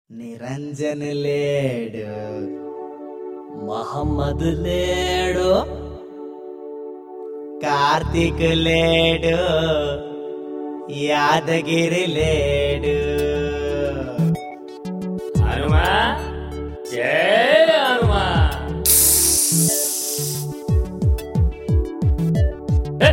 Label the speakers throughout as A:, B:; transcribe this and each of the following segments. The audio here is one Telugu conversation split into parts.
A: నిరంజన్ లేడు
B: మహమ్మద్ లేడు
A: కార్తీక్ లేడు యాదగిరి లేడు
B: హనుమా జై హనుమా హే!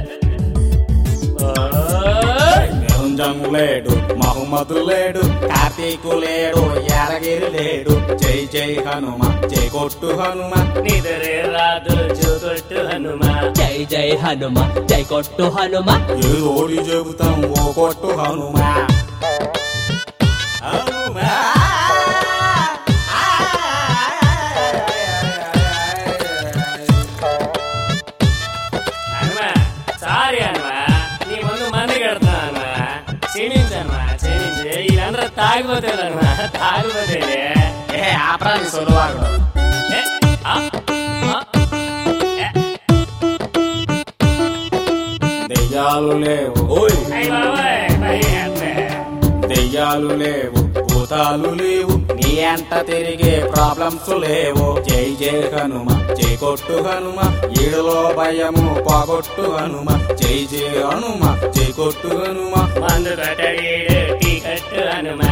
B: ఓయ్!
A: నిరంజన్ లేడు మహమ్మద్ లేడు కార్తీక్ లేడు యాదగిరి లేడు జై జై హనుమ జై కొట్టు హనుమ
B: నిద్రే రాదు చూకొట్టు హనుమా
C: జై జై హనుమ జై కొట్టు హనుమ
A: ఏదోడి చెబుతాం ఓ కొట్టు హనుమ హనుమ
B: హనుమా సారీ హనుమా నీ ముందు మంది కడతా హనుమా క్షమించనుమా క్షమించి వీళ్ళందరూ తాగిపోతారు హనుమా తాగిపోతే
A: ఏ ఆపరాని సొలవాడు దెయ్యాలు లేవు ఓయ్ దెయ్యాలు లేవు భూతాలు లేవు నీ అంట తిరిగే ప్రాబ్లమ్స్ లేవు జై జై హనుమ జై కొట్టు హనుమ ఈడులో భయము పోగొట్టు హనుమ జై జై హనుమ జై కొట్టు హనుమ
B: మందు కట్టడీడు టీ కట్టు హనుమా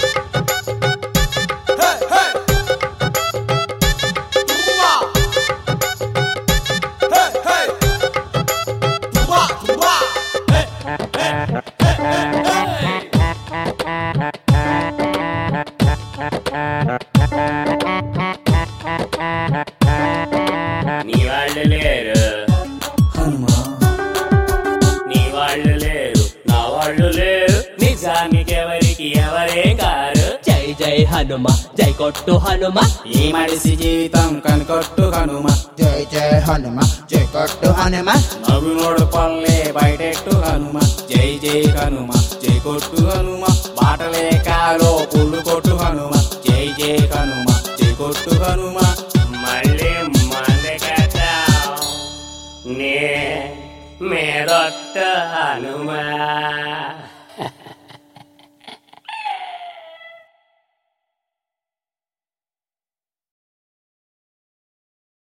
B: నీ వాళ్ళు లేరు
A: హనుమ
B: నీ వాళ్ళు లేరు నా వాళ్ళు లేరు నిజానికి ఎవరికి ఎవరే కారు
C: జై జై హనుమ జై కొట్టు హనుమ
A: ఈ మడిసి జీవితం కనికొట్టు హనుమ
D: జై జై హనుమ జై కొట్టు హనుమ
A: నవ్వినోడు పల్లె బయటెట్టు హనుమ జై జై హనుమ జై కొట్టు హనుమ బాటలే కాలో పుల్లు కొట్టు హనుమ జై జై హనుమ జై కొట్టు హనుమ
B: మళ్ళీ మంది కట్టాం నే మేదొట్ట హనుమా